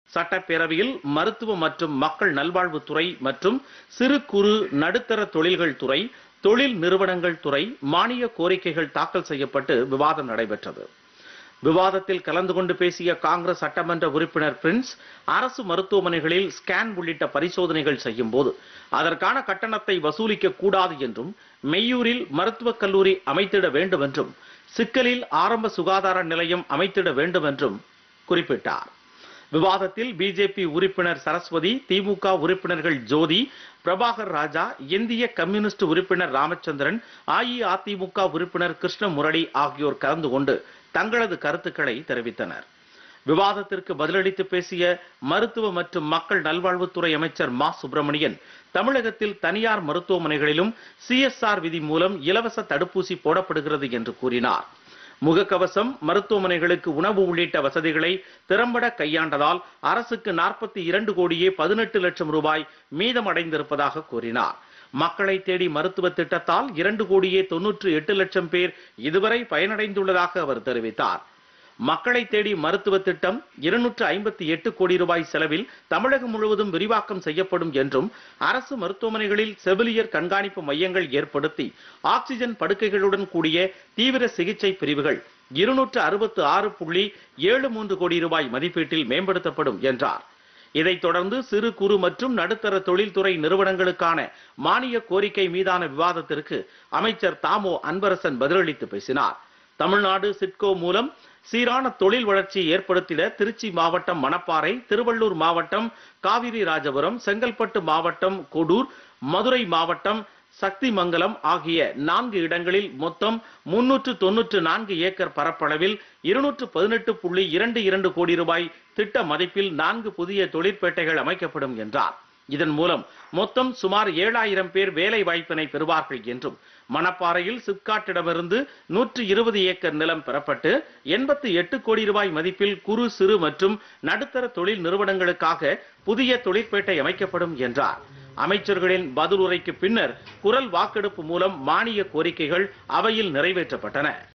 சட்டப்பேரவையில் மருத்துவ மற்றும் மக்கள் நல்வாழ்வுத்துறை மற்றும் சிறு குறு நடுத்தர தொழில்கள் துறை தொழில் நிறுவனங்கள் துறை மானிய கோரிக்கைகள் தாக்கல் செய்யப்பட்டு விவாதம் நடைபெற்றது விவாதத்தில் கலந்து கொண்டு பேசிய காங்கிரஸ் சட்டமன்ற உறுப்பினர் பிரின்ஸ் அரசு மருத்துவமனைகளில் ஸ்கேன் உள்ளிட்ட பரிசோதனைகள் செய்யும் போது அதற்கான கட்டணத்தை வசூலிக்க கூடாது என்றும் மெய்யூரில் மருத்துவக் கல்லூரி அமைத்திட வேண்டும் என்றும் சிக்கலில் ஆரம்ப சுகாதார நிலையம் அமைத்திட வேண்டும் என்றும் குறிப்பிட்டார் விவாதத்தில் பிஜேபி உறுப்பினர் சரஸ்வதி திமுக உறுப்பினர்கள் ஜோதி பிரபாகர் ராஜா இந்திய கம்யூனிஸ்ட் உறுப்பினர் ராமச்சந்திரன் அஇஅதிமுக உறுப்பினர் கிருஷ்ண முரளி ஆகியோர் கலந்து கொண்டு தங்களது கருத்துக்களை தெரிவித்தனர் விவாதத்திற்கு பதிலளித்து பேசிய மருத்துவ மற்றும் மக்கள் நல்வாழ்வுத்துறை அமைச்சர் மா சுப்பிரமணியன் தமிழகத்தில் தனியார் மருத்துவமனைகளிலும் சிஎஸ்ஆர் விதி மூலம் இலவச தடுப்பூசி போடப்படுகிறது என்று கூறினார் முகக்கவசம் மருத்துவமனைகளுக்கு உணவு உள்ளிட்ட வசதிகளை திறம்பட கையாண்டதால் அரசுக்கு நாற்பத்தி இரண்டு கோடியே பதினெட்டு லட்சம் ரூபாய் மீதமடைந்திருப்பதாக கூறினார் மக்களை தேடி மருத்துவ திட்டத்தால் இரண்டு கோடியே தொன்னூற்று எட்டு லட்சம் பேர் இதுவரை பயனடைந்துள்ளதாக அவர் தெரிவித்தார் மக்களை தேடி மருத்துவ திட்டம் இருநூற்று ஐம்பத்தி எட்டு கோடி ரூபாய் செலவில் தமிழகம் முழுவதும் விரிவாக்கம் செய்யப்படும் என்றும் அரசு மருத்துவமனைகளில் செவிலியர் கண்காணிப்பு மையங்கள் ஏற்படுத்தி ஆக்சிஜன் படுக்கைகளுடன் கூடிய தீவிர சிகிச்சை பிரிவுகள் இருநூற்று அறுபத்து ஆறு புள்ளி ஏழு மூன்று கோடி ரூபாய் மதிப்பீட்டில் மேம்படுத்தப்படும் என்றார் இதைத் தொடர்ந்து சிறு குறு மற்றும் நடுத்தர தொழில்துறை நிறுவனங்களுக்கான மானிய கோரிக்கை மீதான விவாதத்திற்கு அமைச்சர் தாமோ அன்பரசன் பதிலளித்து பேசினார் தமிழ்நாடு சிட்கோ மூலம் சீரான தொழில் வளர்ச்சியை ஏற்படுத்திட திருச்சி மாவட்டம் மணப்பாறை திருவள்ளூர் மாவட்டம் காவிரி ராஜபுரம் செங்கல்பட்டு மாவட்டம் கொடூர் மதுரை மாவட்டம் சக்திமங்கலம் ஆகிய நான்கு இடங்களில் மொத்தம் முன்னூற்று தொன்னூற்று நான்கு ஏக்கர் பரப்பளவில் இருநூற்று பதினெட்டு புள்ளி இரண்டு இரண்டு கோடி ரூபாய் திட்ட மதிப்பில் நான்கு புதிய தொழிற்பேட்டைகள் அமைக்கப்படும் என்றார் இதன் மூலம் மொத்தம் சுமார் ஏழாயிரம் பேர் வேலை வாய்ப்பினை பெறுவார்கள் என்றும் மணப்பாறையில் சிப்காட்டிடமிருந்து நூற்று இருபது ஏக்கர் நிலம் பெறப்பட்டு எண்பத்தி எட்டு கோடி ரூபாய் மதிப்பில் குறு சிறு மற்றும் நடுத்தர தொழில் நிறுவனங்களுக்காக புதிய தொழிற்பேட்டை அமைக்கப்படும் என்றார் அமைச்சர்களின் பதிலுரைக்கு பின்னர் குரல் வாக்கெடுப்பு மூலம் மானிய கோரிக்கைகள் அவையில் நிறைவேற்றப்பட்டன